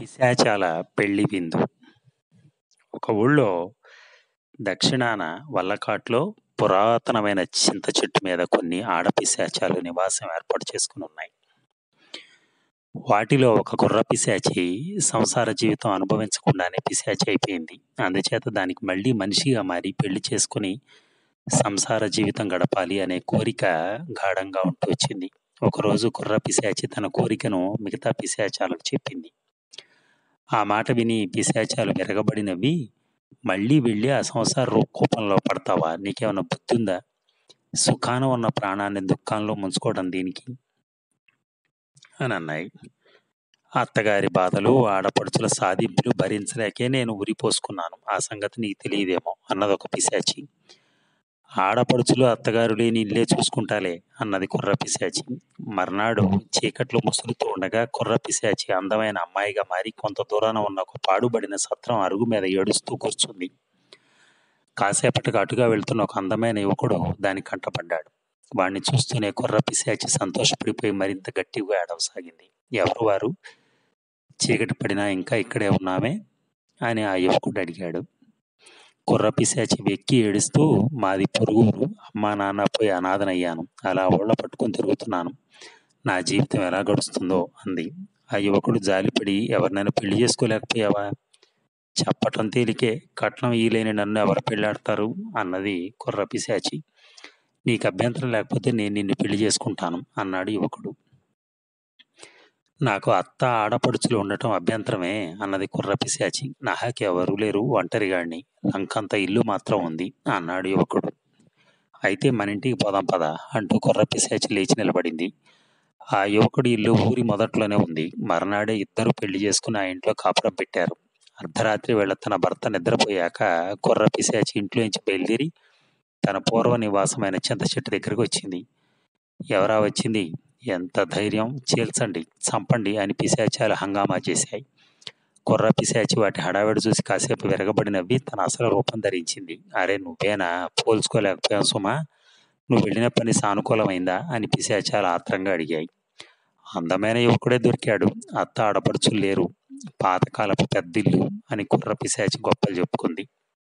పిశాచాల పెళ్లి విందు ఒక ఊళ్ళో దక్షిణాన వల్లకాట్లో పురాతనమైన చింత చెట్టు మీద కొన్ని ఆడపిశాచాలు నివాసం ఏర్పాటు చేసుకుని ఉన్నాయి వాటిలో ఒక గుర్ర పిశాచి సంసార జీవితం అనుభవించకుండానే పిశాచి అయిపోయింది అందుచేత దానికి మళ్ళీ మనిషిగా మారి పెళ్లి చేసుకుని సంసార జీవితం గడపాలి అనే కోరిక గాఢంగా ఉంటూ వచ్చింది ఒకరోజు కుర్ర పిశాచి తన కోరికను మిగతా పిశాచాలకు చెప్పింది ఆ మాట విని పిశాచాలు విరగబడినవి మళ్ళీ వెళ్ళి ఆ సంసార రూపంలో పడతావా నీకేమైనా బుద్ధి ఉందా సుఖాన ఉన్న ప్రాణాన్ని దుఃఖంలో ముంచుకోవడం దీనికి అని అన్నాయి అత్తగారి బాధలు ఆడపడుచుల సాధింపులు భరించలేకే నేను ఉరిపోసుకున్నాను ఆ సంగతి నీకు తెలియదేమో అన్నది ఒక పిశాచి ఆడపడుచులు అత్తగారు లేని ఇల్లే చూసుకుంటాలే అన్నది కుర్ర పిశాచి మర్నాడు చీకట్లో ముసులుతూ ఉండగా కుర్ర పిశాచి అందమైన అమ్మాయిగా మారి కొంత దూరాన ఉన్న ఒక పాడుబడిన సత్రం అరుగు మీద ఏడుస్తూ కూర్చుంది కాసేపటికి అటుగా వెళ్తున్న ఒక అందమైన యువకుడు దాని కంటపడ్డాడు వాణ్ణి చూస్తూనే కుర్ర పిశాచి సంతోషపడిపోయి మరింత గట్టిగా ఏడవసాగింది ఎవరు వారు చీకటి పడినా ఇంకా ఇక్కడే ఉన్నామే అని ఆ యువకుడు అడిగాడు కుర్ర పిశాచి వెక్కి ఏడుస్తూ మాది పొరుగురు అమ్మా నాన్న పోయి అనాథనయ్యాను అలా ఊళ్ళ పట్టుకొని తిరుగుతున్నాను నా జీవితం ఎలా గడుస్తుందో అంది ఆ యువకుడు జాలిపడి ఎవరినైనా పెళ్లి చేసుకోలేకపోయావా చెప్పటం తేలికే కట్నం ఈలేని నన్ను ఎవరు పెళ్ళాడతారు అన్నది కుర్ర పిశాచి నీకు అభ్యంతరం లేకపోతే నేను నిన్ను పెళ్లి చేసుకుంటాను అన్నాడు యువకుడు నాకు అత్త ఆడపడుచులు ఉండటం అభ్యంతరమే అన్నది కుర్ర పిశాచి నాకే ఎవరు లేరు ఒంటరిగాడిని లంకంత ఇల్లు మాత్రం ఉంది అన్నాడు యువకుడు అయితే మన ఇంటికి పోదాం పద అంటూ కుర్ర పిశాచి లేచి నిలబడింది ఆ యువకుడి ఇల్లు ఊరి మొదట్లోనే ఉంది మర్నాడే ఇద్దరు పెళ్లి చేసుకుని ఆ ఇంట్లో కాపురం పెట్టారు అర్ధరాత్రి వేళ తన భర్త నిద్రపోయాక కుర్ర పిశాచి ఇంట్లోంచి బయలుదేరి తన పూర్వ నివాసమైన చింత చెట్టు దగ్గరికి వచ్చింది ఎవరా వచ్చింది ఎంత ధైర్యం చీల్చండి చంపండి అని పిశాచాలు హంగామా చేశాయి కుర్ర పిశాచి వాటి హడావిడి చూసి కాసేపు విరగబడి నవ్వి తన అసలు రూపం ధరించింది అరే నువ్వేనా పోల్చుకోలేకపోయావు సుమా నువ్వు వెళ్ళిన పని సానుకూలమైందా అని పిశాచాలు ఆత్రంగా అడిగాయి అందమైన యువకుడే దొరికాడు అత్త ఆడపడుచులు లేరు పాతకాలపు పెద్దిల్లు అని కుర్ర పిశాచి గొప్పలు చెప్పుకుంది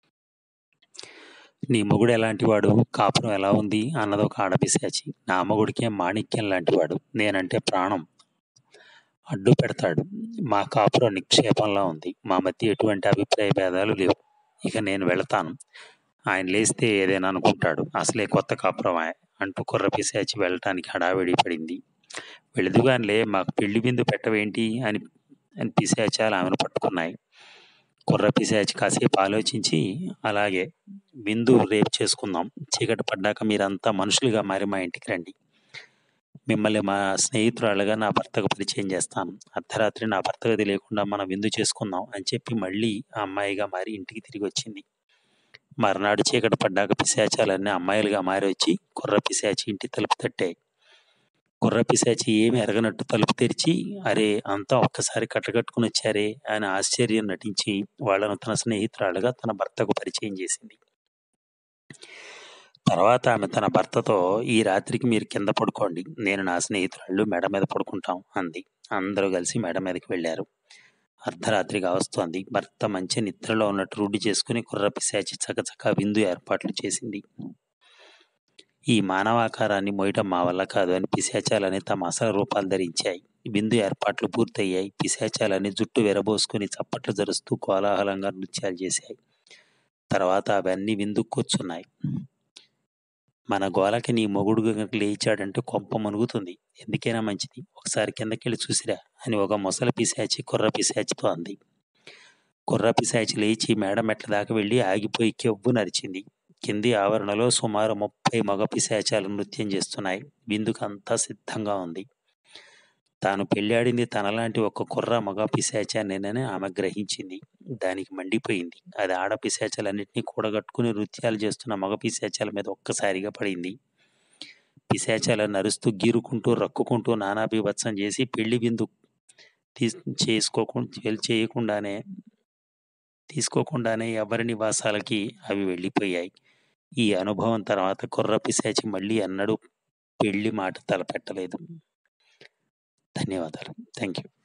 నీ మొగుడు ఎలాంటి వాడు కాపురం ఎలా ఉంది అన్నది ఒక ఆడపిశాచి నా మొగుడికే మాణిక్యం లాంటివాడు నేనంటే ప్రాణం అడ్డు పెడతాడు మా కాపురం నిక్షేపంలా ఉంది మా మధ్య ఎటువంటి అభిప్రాయ భేదాలు లేవు ఇక నేను వెళతాను ఆయన లేస్తే ఏదైనా అనుకుంటాడు అసలే కొత్త కాపురం అంటూ కుర్ర పిశాచి వెళ్ళటానికి హడావిడి పడింది వెళుదుగానిలే మాకు పెళ్లి బిందు పెట్టవేంటి అని అని పిశాచాలు ఆమెను పట్టుకున్నాయి కుర్ర పిశాచి కాసేపు ఆలోచించి అలాగే విందు రేపు చేసుకుందాం చీకటి పడ్డాక మీరంతా మనుషులుగా మారి మా ఇంటికి రండి మిమ్మల్ని మా స్నేహితురాలుగా నా భర్తకు పరిచయం చేస్తాను అర్ధరాత్రి నా భర్తకు తెలియకుండా మనం విందు చేసుకుందాం అని చెప్పి మళ్ళీ ఆ అమ్మాయిగా మారి ఇంటికి తిరిగి వచ్చింది మర్నాడు చీకటి పడ్డాక పిశాచాలన్నీ అమ్మాయిలుగా మారి వచ్చి కుర్ర పిశాచి ఇంటి తలుపు తట్టాయి కుర్ర పిశాచి ఏమి ఎరగనట్టు తలుపు తెరిచి అరే అంతా ఒక్కసారి కట్టకట్టుకుని వచ్చారే అని ఆశ్చర్యం నటించి వాళ్ళను తన స్నేహితురాలుగా తన భర్తకు పరిచయం చేసింది తర్వాత ఆమె తన భర్తతో ఈ రాత్రికి మీరు కింద పడుకోండి నేను నా స్నేహితురాళ్ళు మెడ మీద పడుకుంటాం అంది అందరూ కలిసి మెడ మీదకి వెళ్ళారు అర్ధరాత్రిగా వస్తోంది భర్త మంచి నిద్రలో ఉన్నట్టు రూఢి చేసుకుని కుర్ర పిశాచి చకచకా విందు ఏర్పాట్లు చేసింది ఈ మానవాకారాన్ని మోయటం మా వల్ల కాదు అని పిశాచాలని తమ అసలు రూపాలు ధరించాయి విందు ఏర్పాట్లు పూర్తయ్యాయి పిశాచాలని జుట్టు విరబోసుకుని చప్పట్లు జరుస్తూ కోలాహలంగా నృత్యాలు చేశాయి తర్వాత అవన్నీ విందుకు కూర్చున్నాయి మన గోలకి నీ మొగుడు గనుక లేచాడంటే కొంప మునుగుతుంది ఎందుకైనా మంచిది ఒకసారి కిందకెళ్ళి చూసిరా అని ఒక మొసలి పిశాచి కుర్ర పిశాచితో అంది కుర్ర పిశాచి లేచి మేడ మెట్ల దాకా వెళ్ళి ఆగిపోయి కెవ్వు నరిచింది కింది ఆవరణలో సుమారు ముప్పై మగ పిశాచాలు నృత్యం చేస్తున్నాయి విందుకు అంతా సిద్ధంగా ఉంది తాను పెళ్ళాడింది తనలాంటి ఒక కుర్ర మగ పిశాచానేనని ఆమె గ్రహించింది దానికి మండిపోయింది అది ఆడ పిశాచాలన్నింటినీ కూడగట్టుకుని నృత్యాలు చేస్తున్న మగ పిశాచాల మీద ఒక్కసారిగా పడింది పిశాచాలను నరుస్తూ గీరుకుంటూ రక్కుకుంటూ నానా బీభత్సం చేసి పెళ్లి విందు తీ చేసుకోకుండా చేయకుండానే తీసుకోకుండానే ఎవరి నివాసాలకి అవి వెళ్ళిపోయాయి ఈ అనుభవం తర్వాత కుర్ర పిశాచి మళ్ళీ అన్నడూ పెళ్లి మాట తలపెట్టలేదు ధన్యవాదాలు థ్యాంక్ యూ